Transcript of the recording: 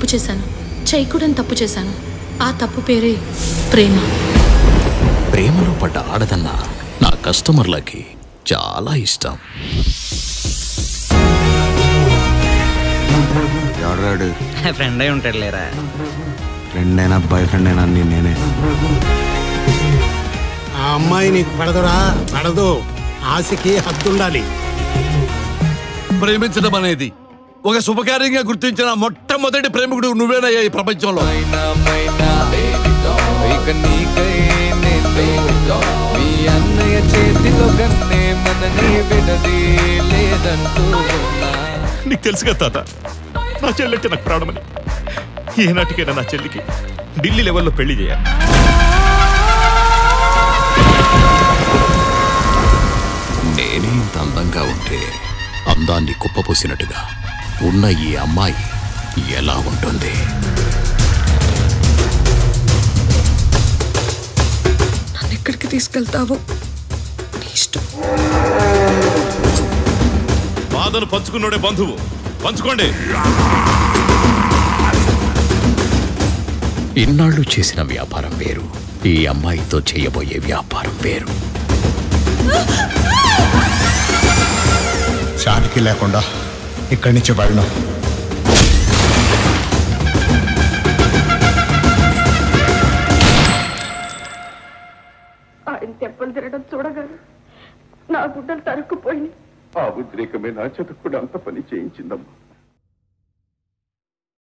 తప్పు చేశాను చేయకూడని తప్పు చేశాను ఆ తప్పు పేరే ప్రేమ ప్రేమలో పడ్డ ఆడదన్న నా కస్టమర్లకి చాలా ఇష్టం ఎవడాడు ఫ్రెండ్ అయి ఉంటాడు లేరా ఫ్రెండ్ అయినా బాయ్ ఫ్రెండ్ అయినా అన్ని నేనే ఆ అమ్మాయి నీకు పడదురా పడదు ఆశకి హద్దుండాలి ప్రేమించడం అనేది ఒక శుభకార్యంగా గుర్తించిన మొట్టమొదటి ప్రేమికుడు నువ్వేనయ్యా ఈ ప్రపంచంలో ఇక నీకై నేనే మీ అన్నయ్య చేతిలో కన్నే మనని విడది లేదంటూ ఉన్నా నీకు తెలుసుగా తాత నా చెల్లంటే నాకు ప్రాణమని ఏనాటికైనా నా చెల్లికి ఢిల్లీ లెవెల్లో పెళ్లి చేయాలి నేనే ఇంత అందంగా ఉంటే అందాన్ని కుప్పపోసినట్టుగా ఉన్న ఈ అమ్మాయి ఎలా ఉంటుంది నన్ను ఎక్కడికి తీసుకెళ్తావో నీ ఇష్టం బాధను పంచుకున్నోడే బంధువు పంచుకోండి ఇన్నాళ్ళు చేసిన వ్యాపారం వేరు ఈ అమ్మాయితో చేయబోయే వ్యాపారం వేరు షాట్కి లేకుండా ఇక్కడి నుంచి వెళ్ళను ఆయన తెప్పలు తిరగడం చూడగానే నా గుడ్డలు తరుక్కుపోయినాయి ఆ ఉద్రేకమే నా చేత కూడా అంత పని చేయించిందమ్మా